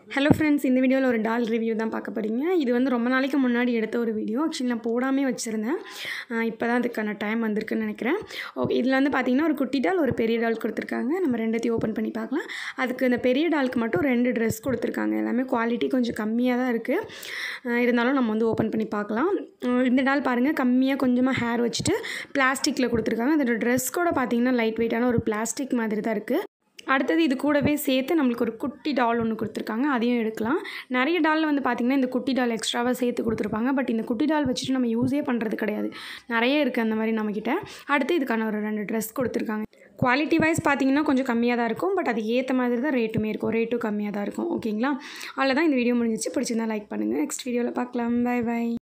hello friends இந்த வீடியோவில் ஒரு டால் ரிவ்யூ தான் பார்க்க போகிறீங்க இது வந்து ரொம்ப நாளைக்கு முன்னாடி எடுத்த ஒரு வீடியோ ஆக்சுவலி நான் போடாமே வச்சுருந்தேன் இப்போ தான் அதுக்கான டைம் வந்திருக்குன்னு நினைக்கிறேன் ஓகே இதில் வந்து பார்த்திங்கன்னா ஒரு குட்டி டால் ஒரு பெரிய டால் கொடுத்துருக்காங்க நம்ம ரெண்டுத்தையும் ஓப்பன் பண்ணி பார்க்கலாம் அதுக்கு இந்த பெரிய டாலுக்கு மட்டும் ரெண்டு ட்ரெஸ் கொடுத்துருக்காங்க எல்லாமே குவாலிட்டி கொஞ்சம் கம்மியாக தான் இருக்குது இருந்தாலும் நம்ம வந்து ஓப்பன் பண்ணி பார்க்கலாம் அஹ் இந்த டால் பாருங்கள் கம்மியாக கொஞ்சமாக ஹேர் வச்சுட்டு பிளாஸ்டிக்கில் கொடுத்துருக்காங்க அதோட ட்ரெஸ் கூட பார்த்திங்கன்னா லைட் வெயிட்டான ஒரு பிளாஸ்டிக் மாதிரி தான் இருக்குது அடுத்தது இது கூடவே சேர்த்து நம்மளுக்கு ஒரு குட்டி டால் ஒன்று கொடுத்துருக்காங்க அதையும் எடுக்கலாம் நிறைய டாலில் வந்து பார்த்திங்கன்னா இந்த குட்டி டால் எக்ஸ்ட்ராவாக சேர்த்து கொடுத்துருப்பாங்க பட் இந்த குட்டி டால் வச்சுட்டு நம்ம யூஸே பண்ணுறது கிடையாது நிறைய இருக்குது அந்த மாதிரி நம்மக்கிட்ட அடுத்து இதுக்கான ஒரு ரெண்டு ட்ரெஸ் கொடுத்துருக்காங்க குவாலிட்டி வைஸ் பார்த்தீங்கன்னா கொஞ்சம் கம்மியாக தான் இருக்கும் பட் அது ஏற்ற மாதிரி தான் ரேட்டுமே இருக்கும் ரேட்டும் கம்மியாக தான் இருக்கும் ஓகேங்களா அவ்வளோதான் இந்த வீடியோ முடிஞ்சிச்சு பிடிச்சிருந்தா லைக் பண்ணுங்கள் நெக்ஸ்ட் வீடியோவில் பார்க்கலாம் பை பை